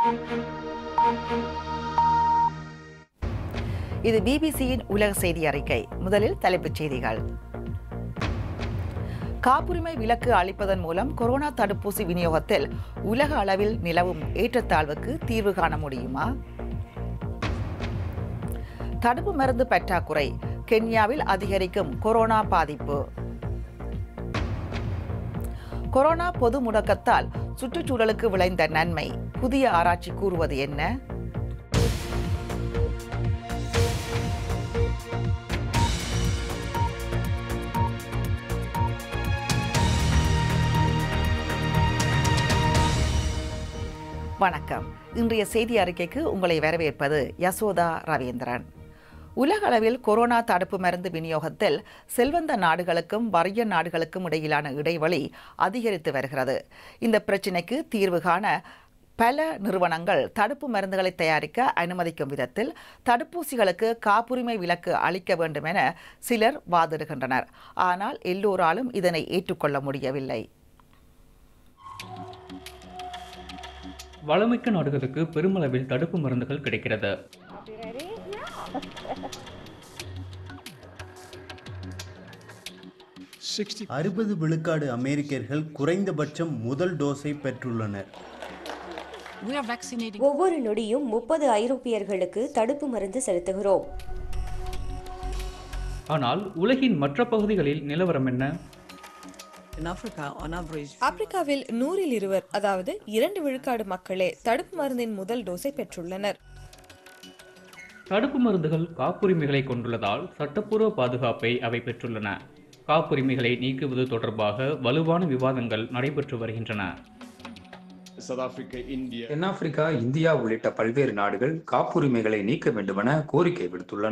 இது பிபிசியின் உலக செய்தி அறிக்கை முதலில் தலைப்புச் செய்திகள் காப்புரிமை விலக்கு அளிப்பதன் மூலம் கொரோனா தடுப்பூசி விநியோகத்தில் உலக அளவில் நிலவும் ஏற்றத்தாழ்வுக்கு தீர்வு காண முடியுமா தடுப்பு மருந்து பற்றாக்குறை கென்யாவில் அதிகரிக்கும் கொரோனா பாதிப்பு கொரோனா பொது முடக்கத்தால் சுற்றுச்சூழலுக்கு விளைந்த நன்மை புதிய ஆராய்ச்சி கூறுவது என்ன வணக்கம் இன்றைய செய்தி அறிக்கைக்கு உங்களை வரவேற்பது யசோதா ரவீந்திரன் உலக அளவில் கொரோனா தடுப்பு மருந்து விநியோகத்தில் செல்வந்த நாடுகளுக்கும் வறிய நாடுகளுக்கும் இடையிலான இடைவெளி அதிகரித்து வருகிறது இந்த பிரச்சினைக்கு தீர்வு காண பல நிறுவனங்கள் தடுப்பு மருந்துகளை தயாரிக்க அனுமதிக்கும் விதத்தில் தடுப்பூசிகளுக்கு காப்புரிமை விலக்கு அளிக்க வேண்டும் என சிலர் வாதிடுகின்றனர் ஆனால் எல்லோராலும் இதனை ஏற்றுக்கொள்ள முடியவில்லை வளமிக்க நாடுகளுக்கு பெருமளவில் தடுப்பு மருந்துகள் கிடைக்கிறது அறுபது விழுக்காடு அமெரிக்கர்கள் குறைந்தபட்சம் முதல் டோஸை பெற்றுள்ளனர் We are vaccinating. ஒவ்வொரு நொடியும் முப்பது ஐரோப்பியர்களுக்கு தடுப்பு மருந்து செலுத்துகிறோம் ஆனால் உலகின் மற்ற பகுதிகளில் நிலவரம் என்ன In Africa, on average, ஆப்பிரிக்காவில் நூறில் இருவர் அதாவது இரண்டு விழுக்காடு மக்களே தடுப்பு மருந்தின் முதல் டோஸை பெற்றுள்ளனர் தடுப்பு மருந்துகள் காப்புரிமைகளை கொண்டுள்ளதால் சட்டப்பூர்வ பாதுகாப்பை அவை பெற்றுள்ளன காப்புரிமைகளை நீக்குவது தொடர்பாக வலுவான விவாதங்கள் நடைபெற்று வருகின்றன South Africa, India. தென்னாப்பிரிக்கா இந்தியா உள்ளிட்ட பல்வேறு நாடுகள் காப்புரிமைகளை நீக்க வேண்டுமென கோரிக்கை விடுத்துள்ளன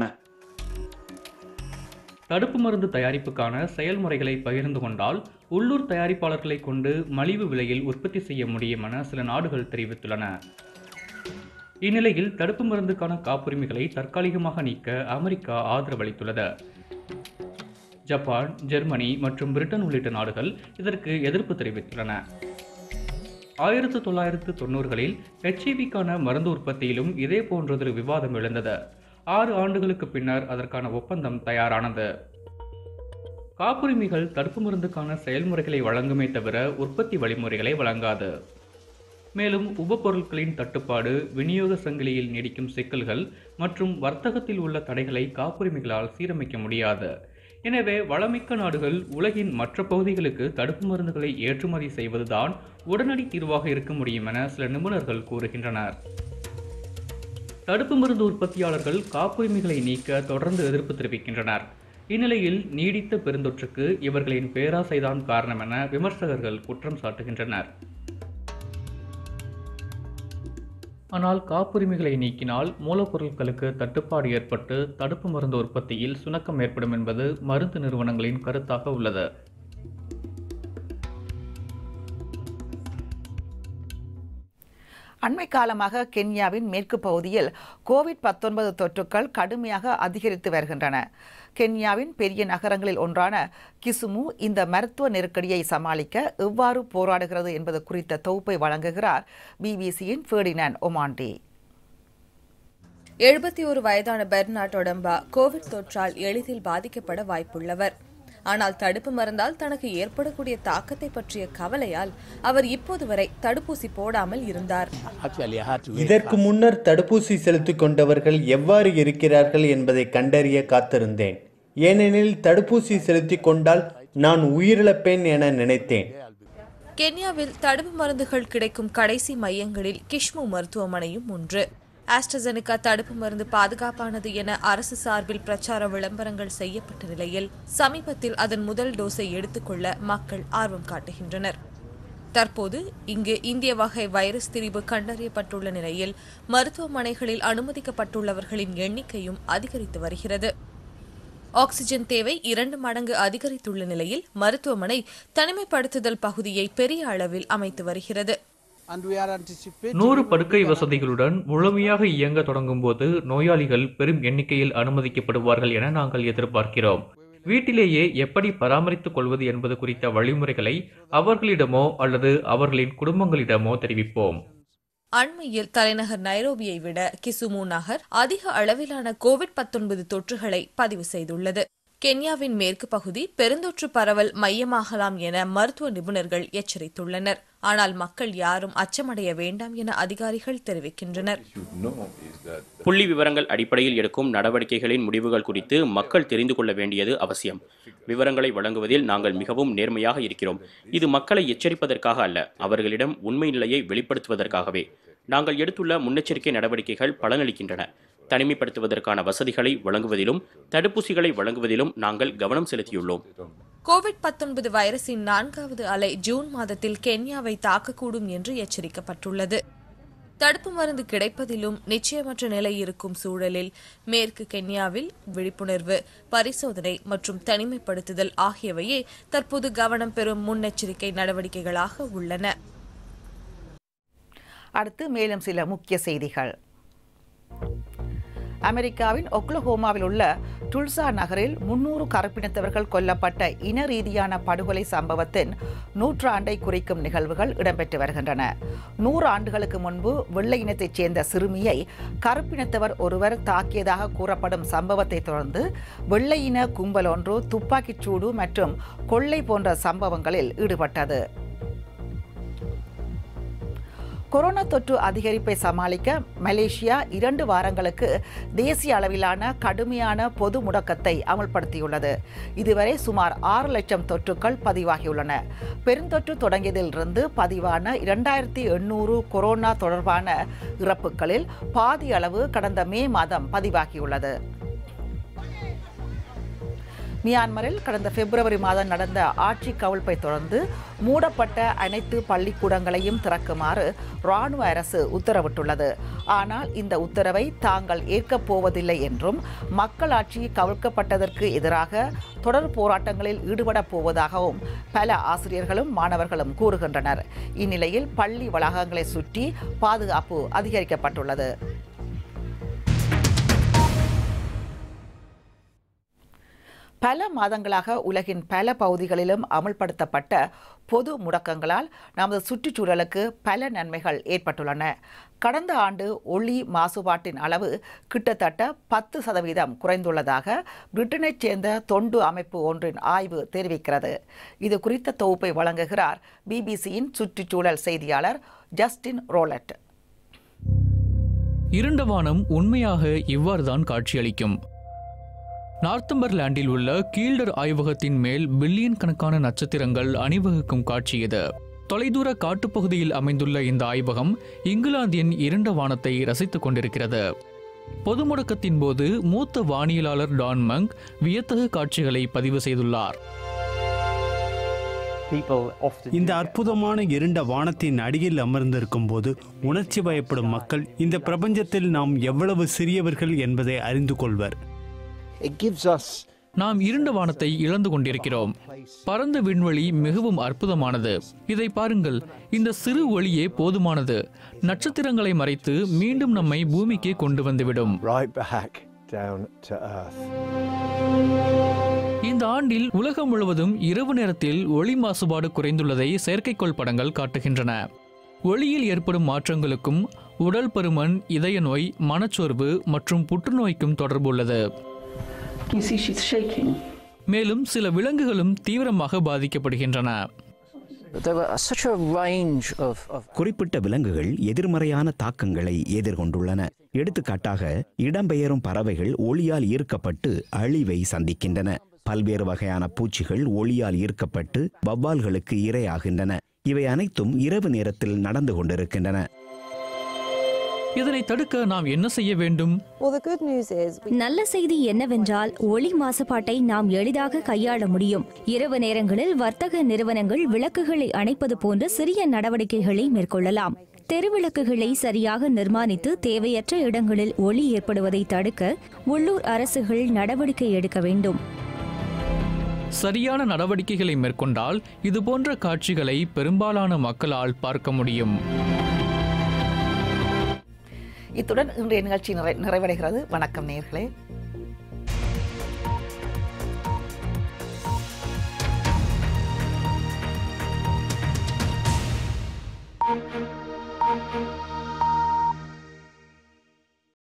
தடுப்பு மருந்து தயாரிப்புக்கான செயல்முறைகளை பகிர்ந்து கொண்டால் உள்ளூர் தயாரிப்பாளர்களை கொண்டு மலிவு விலையில் உற்பத்தி செய்ய முடியும் என சில நாடுகள் தெரிவித்துள்ளன இந்நிலையில் தடுப்பு மருந்துக்கான காப்புரிமைகளை தற்காலிகமாக நீக்க அமெரிக்கா ஆதரவளித்துள்ளது ஜப்பான் ஜெர்மனி மற்றும் பிரிட்டன் உள்ளிட்ட நாடுகள் இதற்கு எதிர்ப்பு தெரிவித்துள்ளன ஆயிரத்து தொள்ளாயிரத்து தொண்ணூறுகளில் ஹெச்ஐவிக்கான மருந்து உற்பத்தியிலும் இதே போன்றதொரு விவாதம் எழுந்தது ஆறு ஆண்டுகளுக்கு பின்னர் அதற்கான ஒப்பந்தம் தயாரானது காப்புரிமைகள் தடுப்பு மருந்துக்கான செயல்முறைகளை வழங்குமே தவிர உற்பத்தி வழிமுறைகளை வழங்காது மேலும் உபபொருட்களின் தட்டுப்பாடு விநியோக சங்கிலியில் நீடிக்கும் சிக்கல்கள் மற்றும் வர்த்தகத்தில் உள்ள தடைகளை காப்புரிமைகளால் சீரமைக்க முடியாது எனவே வளமிக்க நாடுகள் உலகின் மற்ற பகுதிகளுக்கு தடுப்பு மருந்துகளை ஏற்றுமதி செய்வதுதான் உடனடி தீர்வாக இருக்க முடியும் என சில நிபுணர்கள் கூறுகின்றனர் தடுப்பு மருந்து உற்பத்தியாளர்கள் காப்புரிமைகளை நீக்க தொடர்ந்து எதிர்ப்பு தெரிவிக்கின்றனர் இந்நிலையில் நீடித்த பெருந்தொற்றுக்கு இவர்களின் பேராசைதான் காரணம் என விமர்சகர்கள் குற்றம் சாட்டுகின்றனர் ஆனால் காப்புரிமைகளை நீக்கினால் மூலப்பொருட்களுக்கு தட்டுப்பாடு ஏற்பட்டு தடுப்பு மருந்து உற்பத்தியில் சுணக்கம் ஏற்படும் என்பது மருந்து நிறுவனங்களின் கருத்தாக உள்ளது அண்மை காலமாக கென்யாவின் மேற்கு பகுதியில் கோவிட் 19 தொற்றுக்கள் கடுமையாக அதிகரித்து வருகின்றன கென்யாவின் பெரிய நகரங்களில் ஒன்றான கிசுமு இந்த மருத்துவ நெருக்கடியை சமாளிக்க எவ்வாறு போராடுகிறது என்பது குறித்த தொகுப்பை வழங்குகிறார் பிபிசியின் ஃபெர்டினாண்ட் ஒமாண்டி எழுபத்தி ஒரு வயதான பெர்னாட் ஒடம்பா கோவிட் தொற்றால் எளிதில் பாதிக்கப்பட வாய்ப்புள்ளவர் ஆனால் தடுப்பு மருந்தால் தனக்கு ஏற்படக்கூடிய தாக்கத்தை பற்றிய கவலையால் அவர் இப்போது வரை தடுப்பூசி போடாமல் இருந்தார் இதற்கு முன்னர் தடுப்பூசி செலுத்திக் கொண்டவர்கள் எவ்வாறு இருக்கிறார்கள் என்பதை கண்டறிய காத்திருந்தேன் ஏனெனில் தடுப்பூசி செலுத்திக் கொண்டால் நான் உயிரிழப்பேன் என நினைத்தேன் கென்யாவில் தடுப்பு மருந்துகள் கிடைக்கும் கடைசி மையங்களில் கிஷ்மு மருத்துவமனையும் ஒன்று ஆஸ்ட்ரசெனிகா தடுப்பு மருந்து பாதுகாப்பானது என அரசு சார்பில் பிரச்சார விளம்பரங்கள் செய்யப்பட்ட நிலையில் சமீபத்தில் அதன் முதல் டோஸை எடுத்துக்கொள்ள மக்கள் ஆர்வம் காட்டுகின்றனர் தற்போது இங்கு இந்திய வகை வைரஸ் திரிபு கண்டறியப்பட்டுள்ள நிலையில் மருத்துவமனைகளில் அனுமதிக்கப்பட்டுள்ளவர்களின் எண்ணிக்கையும் அதிகரித்து வருகிறது ஆக்ஸிஜன் தேவை இரண்டு மடங்கு அதிகரித்துள்ள நிலையில் மருத்துவமனை தனிமைப்படுத்துதல் பகுதியை பெரிய அளவில் அமைத்து வருகிறது நூறு படுக்கை வசதிகளுடன் முழுமையாக இயங்க தொடங்கும் போது நோயாளிகள் பெரும் எண்ணிக்கையில் அனுமதிக்கப்படுவார்கள் என நாங்கள் எதிர்பார்க்கிறோம் வீட்டிலேயே எப்படி பராமரித்துக் கொள்வது என்பது குறித்த வழிமுறைகளை அவர்களிடமோ அல்லது அவர்களின் குடும்பங்களிடமோ தெரிவிப்போம் அண்மையில் தலைநகர் நைரோபியை விட கிசுமு நகர் அதிக அளவிலான கோவிட் பத்தொன்பது தொற்றுகளை பதிவு செய்துள்ளது கென்யாவின் மேற்கு பகுதி பெருந்தொற்று பரவல் மையமாகலாம் என மருத்துவ நிபுணர்கள் எச்சரித்துள்ளனர் ஆனால் மக்கள் யாரும் அச்சமடைய வேண்டாம் என அதிகாரிகள் தெரிவிக்கின்றனர் புள்ளி விவரங்கள் அடிப்படையில் எடுக்கும் நடவடிக்கைகளின் முடிவுகள் குறித்து மக்கள் தெரிந்து கொள்ள வேண்டியது அவசியம் விவரங்களை வழங்குவதில் நாங்கள் மிகவும் நேர்மையாக இருக்கிறோம் இது மக்களை எச்சரிப்பதற்காக அல்ல அவர்களிடம் உண்மை நிலையை வெளிப்படுத்துவதற்காகவே நாங்கள் எடுத்துள்ள முன்னெச்சரிக்கை நடவடிக்கைகள் பலனளிக்கின்றன தனிமைப்படுத்துவதற்கான வசதிகளை வழங்குவதிலும் தடுப்பூசிகளை வழங்குவதிலும் நாங்கள் கவனம் செலுத்தியுள்ளோம் கோவிட் பத்தொன்பது வைரஸின் நான்காவது அலை ஜூன் மாதத்தில் கென்யாவை தாக்கக்கூடும் என்று எச்சரிக்கப்பட்டுள்ளது தடுப்பு மருந்து கிடைப்பதிலும் நிச்சயமற்ற நிலை இருக்கும் சூழலில் மேற்கு கென்யாவில் விழிப்புணர்வு பரிசோதனை மற்றும் தனிமைப்படுத்துதல் ஆகியவையே தற்போது கவனம் பெறும் முன்னெச்சரிக்கை நடவடிக்கைகளாக உள்ளன அடுத்து மேலும் சில முக்கிய செய்திகள் அமெரிக்காவின் ஒக்லஹோமாவில் உள்ள டுல்சா நகரில் முன்னூறு கருப்பினத்தவர்கள் கொல்லப்பட்ட இன ரீதியான படுகொலை சம்பவத்தின் நூற்றாண்டை குறிக்கும் நிகழ்வுகள் இடம்பெற்று வருகின்றன நூறு ஆண்டுகளுக்கு முன்பு வெள்ளை இனத்தைச் சேர்ந்த சிறுமியை கருப்பினத்தவர் ஒருவர் தாக்கியதாக கூறப்படும் சம்பவத்தை தொடர்ந்து வெள்ளை இன கும்பல் ஒன்று துப்பாக்கிச் சூடு மற்றும் கொள்ளை போன்ற சம்பவங்களில் ஈடுபட்டது கொரோனா தொற்று அதிகரிப்பை சமாளிக்க மலேசியா இரண்டு வாரங்களுக்கு தேசிய அளவிலான கடுமையான பொது முடக்கத்தை அமல்படுத்தியுள்ளது இதுவரை சுமார் ஆறு லட்சம் தொற்றுக்கள் பதிவாகியுள்ளன பெருந்தொற்று தொடங்கியதிலிருந்து பதிவான இரண்டாயிரத்தி எண்ணூறு கொரோனா தொடர்பான இறப்புகளில் பாதி அளவு கடந்த மே மாதம் பதிவாகியுள்ளது மியான்மரில் கடந்த பிப்ரவரி மாதம் நடந்த ஆட்சி கவிழ்ப்பை தொடர்ந்து மூடப்பட்ட அனைத்து பள்ளிக்கூடங்களையும் திறக்குமாறு ராணுவ அரசு உத்தரவிட்டுள்ளது ஆனால் இந்த உத்தரவை தாங்கள் ஏற்கப் போவதில்லை என்றும் மக்களாட்சி கவிழ்க்கப்பட்டதற்கு எதிராக தொடர் போராட்டங்களில் ஈடுபடப் போவதாகவும் பல ஆசிரியர்களும் மாணவர்களும் கூறுகின்றனர் இந்நிலையில் பள்ளி வளாகங்களை சுற்றி பாதுகாப்பு அதிகரிக்கப்பட்டுள்ளது பல மாதங்களாக உலகின் பல பகுதிகளிலும் அமல்படுத்தப்பட்ட பொது முடக்கங்களால் நமது சுற்றுச்சூழலுக்கு பல நன்மைகள் ஏற்பட்டுள்ளன கடந்த ஆண்டு ஒளி மாசுபாட்டின் அளவு கிட்டத்தட்ட பத்து சதவீதம் குறைந்துள்ளதாக பிரிட்டனைச் சேர்ந்த தொண்டு அமைப்பு ஒன்றின் ஆய்வு தெரிவிக்கிறது இது குறித்த தொகுப்பை வழங்குகிறார் பிபிசியின் சுற்றுச்சூழல் செய்தியாளர் ஜஸ்டின் ரோலட் இருண்ட வானம் உண்மையாக இவ்வாறுதான் காட்சியளிக்கும் நார்த்தம்பர்லாண்டில் உள்ள கீல்டர் ஆய்வகத்தின் மேல் பில்லியன் கணக்கான நட்சத்திரங்கள் அணிவகுக்கும் காட்சி இது தொலைதூர காட்டுப்பகுதியில் அமைந்துள்ள இந்த ஆய்வகம் இங்கிலாந்தின் இருண்ட வானத்தை ரசித்துக் கொண்டிருக்கிறது பொது முடக்கத்தின் போது மூத்த வானியலாளர் டான் மங்க் வியத்தகு காட்சிகளை பதிவு செய்துள்ளார் இந்த அற்புதமான இருண்ட வானத்தின் அடியில் அமர்ந்திருக்கும் போது உணர்ச்சி பயப்படும் மக்கள் இந்த பிரபஞ்சத்தில் நாம் எவ்வளவு சிறியவர்கள் என்பதை அறிந்து கொள்வர் நாம் இருண்ட வானத்தை இழந்து கொண்டிருக்கிறோம் பரந்த விண்வெளி மிகவும் அற்புதமானது இதை பாருங்கள் இந்த சிறு ஒளியே போதுமானது நட்சத்திரங்களை மறைத்து மீண்டும் நம்மை பூமிக்கு கொண்டு வந்துவிடும் இந்த ஆண்டில் உலகம் முழுவதும் இரவு நேரத்தில் ஒளி மாசுபாடு குறைந்துள்ளதை செயற்கைக்கோள் படங்கள் காட்டுகின்றன ஒளியில் ஏற்படும் மாற்றங்களுக்கும் உடல் பருமன் இதய நோய் மனச்சோர்வு மற்றும் புற்றுநோய்க்கும் தொடர்பு உள்ளது மேலும் சில விலங்குகளும் தீவிரமாக பாதிக்கப்படுகின்றன குறிப்பிட்ட விலங்குகள் எதிர்மறையான தாக்கங்களை எதிர்கொண்டுள்ளன எடுத்துக்காட்டாக இடம்பெயரும் பறவைகள் ஒளியால் ஈர்க்கப்பட்டு அழிவை சந்திக்கின்றன பல்வேறு வகையான பூச்சிகள் ஒளியால் ஈர்க்கப்பட்டு வவ்வால்களுக்கு இரையாகின்றன இவை அனைத்தும் இரவு நேரத்தில் நடந்து கொண்டிருக்கின்றன இதனை தடுக்க நாம் என்ன செய்ய வேண்டும் நல்ல செய்தி என்னவென்றால் ஒளி மாசுபாட்டை நாம் எளிதாக கையாள முடியும் இரவு நேரங்களில் வர்த்தக நிறுவனங்கள் விளக்குகளை அணைப்பது போன்ற சிறிய நடவடிக்கைகளை மேற்கொள்ளலாம் தெருவிளக்குகளை சரியாக நிர்மாணித்து தேவையற்ற இடங்களில் ஒளி ஏற்படுவதை தடுக்க உள்ளூர் அரசுகள் நடவடிக்கை எடுக்க வேண்டும் சரியான நடவடிக்கைகளை மேற்கொண்டால் இதுபோன்ற காட்சிகளை பெரும்பாலான மக்களால் பார்க்க முடியும் இத்துடன் இன்றைய நிகழ்ச்சி நிறை நிறைவடைகிறது வணக்கம் நேர்களே